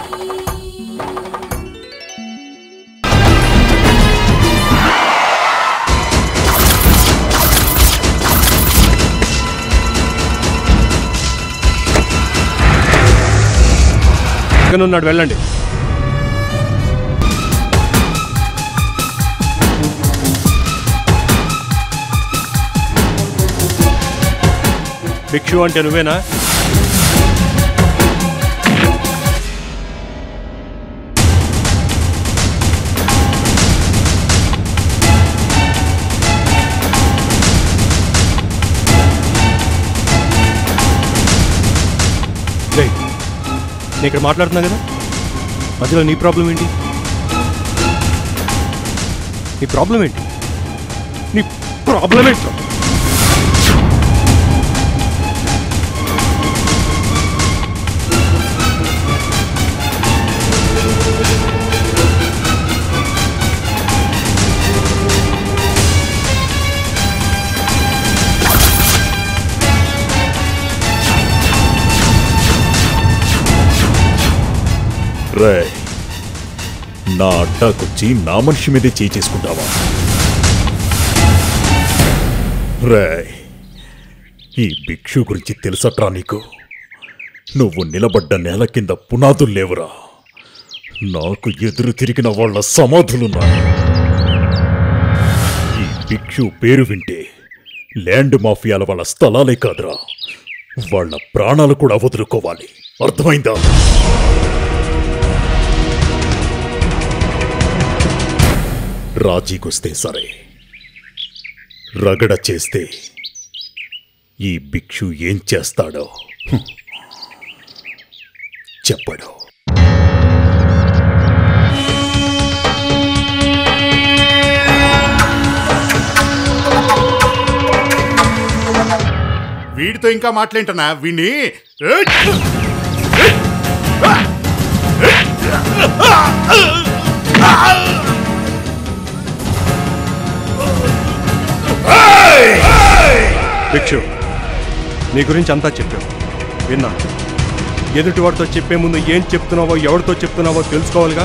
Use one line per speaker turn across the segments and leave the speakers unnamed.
ఉన్నాడు వెళ్ళండి భిక్షు అంటే నువ్వేనా రేయ్, నేను ఇక్కడ మాట్లాడుతున్నా కదా మధ్యలో నీ ప్రాబ్లం ఏంటి నీ ప్రాబ్లం ఏంటి నీ ప్రాబ్లం ఏంటి
రే నా అడ్డాకొచ్చి నా మనిషి మీదే చేయి చేసుకుంటావా రే ఈ భిక్షు గురించి తెలుసట్రా నీకు నువ్వు నిలబడ్డ నేల కింద పునాదులు లేవురా నాకు ఎదురు తిరిగిన వాళ్ళ సమాధులున్నాయి ఈ భిక్షు పేరు వింటే ల్యాండ్ మాఫియాల వాళ్ళ స్థలాలే కాదురా వాళ్ళ ప్రాణాలు కూడా వదులుకోవాలి అర్థమైందా రాజీకొస్తే సరే రగడ చేస్తే ఈ భిక్షు ఏం చేస్తాడో హ్మ్. చెప్పడు
వీడితో ఇంకా మాట్లాంటనా వీడిని
భిక్షు నీ గురించి అంతా చెప్పావు విన్నా ఎదుటివాడితో చెప్పే ముందు ఏం చెప్తున్నావో ఎవరితో చెప్తున్నావో తెలుసుకోవాలిగా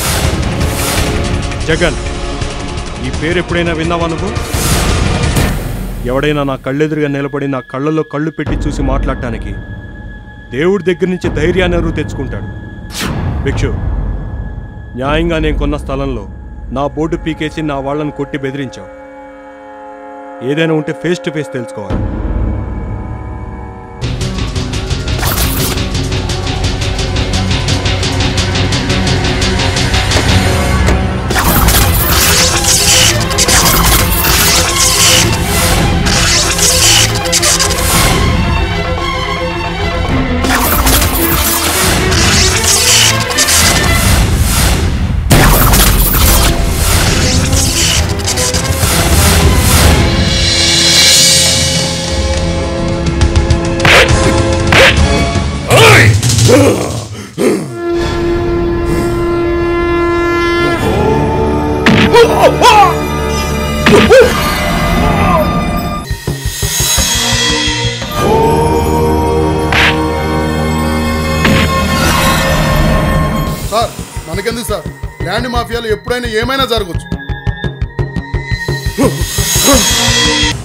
జగన్ ఈ పేరు ఎప్పుడైనా విన్నావా నువ్వు ఎవడైనా నా కళ్ళెదురుగా నిలబడి నా కళ్ళల్లో కళ్ళు పెట్టి చూసి మాట్లాడటానికి దేవుడి దగ్గర నుంచి ధైర్యాన్ని ఎవరు తెచ్చుకుంటాడు భిక్షు న్యాయంగా నేను కొన్న స్థలంలో నా బోర్డు పీకేసి నా వాళ్ళని కొట్టి బెదిరించావు ఏదైనా ఉంటే ఫేస్ టు ఫేస్ తెలుసుకోవాలి
సార్ మనకెందుకు సార్ ల్యాండ్ మాఫియాలు ఎప్పుడైనా ఏమైనా జరగచ్చు